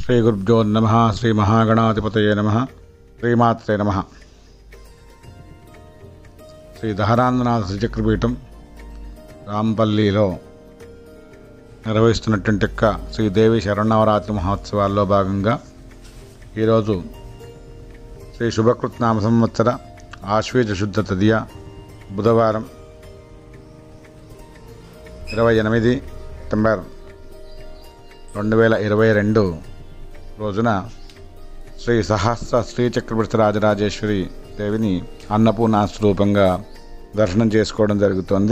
శ్రీ గురుభ్యో నమ శ్రీ మహాగణాధిపతయే నమ శ్రీమాత్రే నమ శ్రీ దహరాంధ్రనాథ శ్రీచక్రపీఠం రాంపల్లిలో నిర్వహిస్తున్నటువంటి యొక్క శ్రీదేవి శరణవరాత్రి మహోత్సవాల్లో భాగంగా ఈరోజు శ్రీ శుభకృత్ నామ సంవత్సర ఆశ్వేజ శుద్ధ తదియ బుధవారం ఇరవై ఎనిమిది సెప్టెంబర్ రెండు వేల ఇరవై రెండు రోజున శ్రీ సహస్ర శ్రీ చక్రవర్తి రాజరాజేశ్వరి దేవిని అన్నపూర్ణ స్వరూపంగా దర్శనం చేసుకోవడం జరుగుతోంది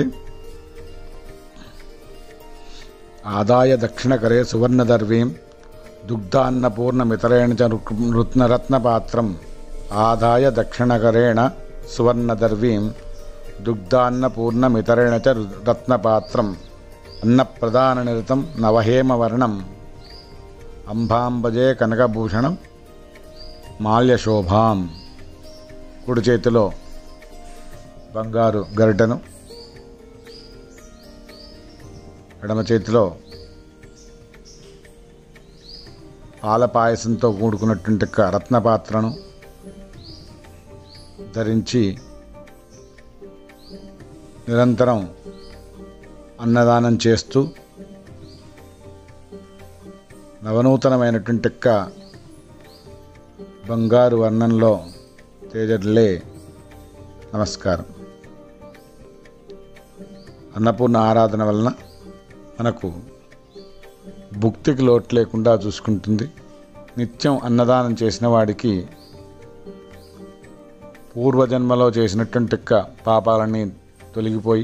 ఆదాయ దక్షిణకరే సువర్ణదర్వీం దుగ్ధాన్నపూర్ణమితరేణ చ రత్నరత్నపాత్రం ఆదాయ దక్షిణకరేణ సువర్ణదర్వీం దుగ్ధాన్నపూర్ణమితరేణ చ రత్నపాత్రం అన్నప్రదాననిరతం నవహేమవర్ణం అంబాంబజే కనకభూషణం మాల్యశోభాం కుడి చేతిలో బంగారు గరిటను ఎడమ చేతిలో పాల పాయసంతో కూడుకున్నటువంటి ఒక రత్నపాత్రను ధరించి నిరంతరం అన్నదానం చేస్తూ నవనూతనమైనటువంటి యొక్క బంగారు వర్ణంలో తేజడ్లే నమస్కారం అన్నపూర్ణ ఆరాధన వలన మనకు భుక్తికి లోటు లేకుండా చూసుకుంటుంది నిత్యం అన్నదానం చేసిన వాడికి పూర్వజన్మలో చేసినటువంటి యొక్క పాపాలన్నీ తొలగిపోయి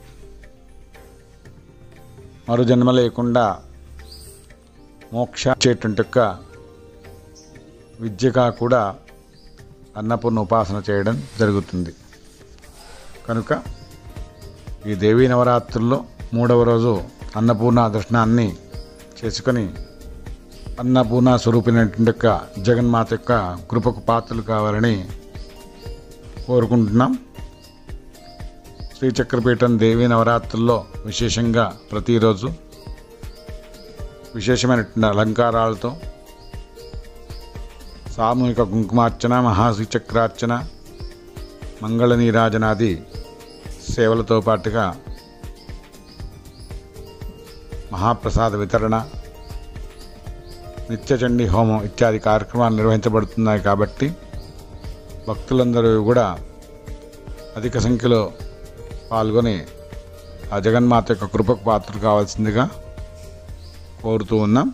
మరు జన్మ లేకుండా మోక్ష ఇచ్చేటువంటి యొక్క విద్యగా కూడా అన్నపూర్ణ ఉపాసన చేయడం జరుగుతుంది కనుక ఈ దేవీ నవరాత్రుల్లో మూడవ రోజు అన్నపూర్ణ దర్శనాన్ని చేసుకొని అన్నపూర్ణ స్వరూపినటువంటి యొక్క జగన్మాత యొక్క కృపకు పాత్రలు కావాలని కోరుకుంటున్నాం శ్రీచక్రపీఠం దేవీ నవరాత్రుల్లో విశేషంగా ప్రతిరోజు విశేషమైనటువంటి అలంకారాలతో సామూహిక కుంకుమార్చన మహాశ్రీచక్రార్చన మంగళ నీరాజనాది సేవలతో పాటుగా మహాప్రసాద వితరణ నిత్యచండీ హోమం ఇత్యాది కార్యక్రమాలు నిర్వహించబడుతున్నాయి కాబట్టి భక్తులందరూ కూడా అధిక సంఖ్యలో పాల్గొని ఆ జగన్మాత యొక్క కృపకు పాత్ర కావాల్సిందిగా కోరుతూ ఉన్నాం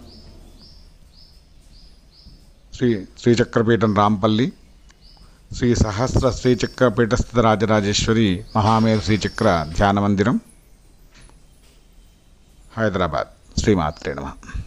శ్రీ శ్రీచక్రపీఠం రాంపల్లి శ్రీ సహస్ర శ్రీచక్రపీఠస్థిత రాజరాజేశ్వరి మహామేరు శ్రీచక్ర ధ్యాన మందిరం హైదరాబాద్ శ్రీమాత్రే నమ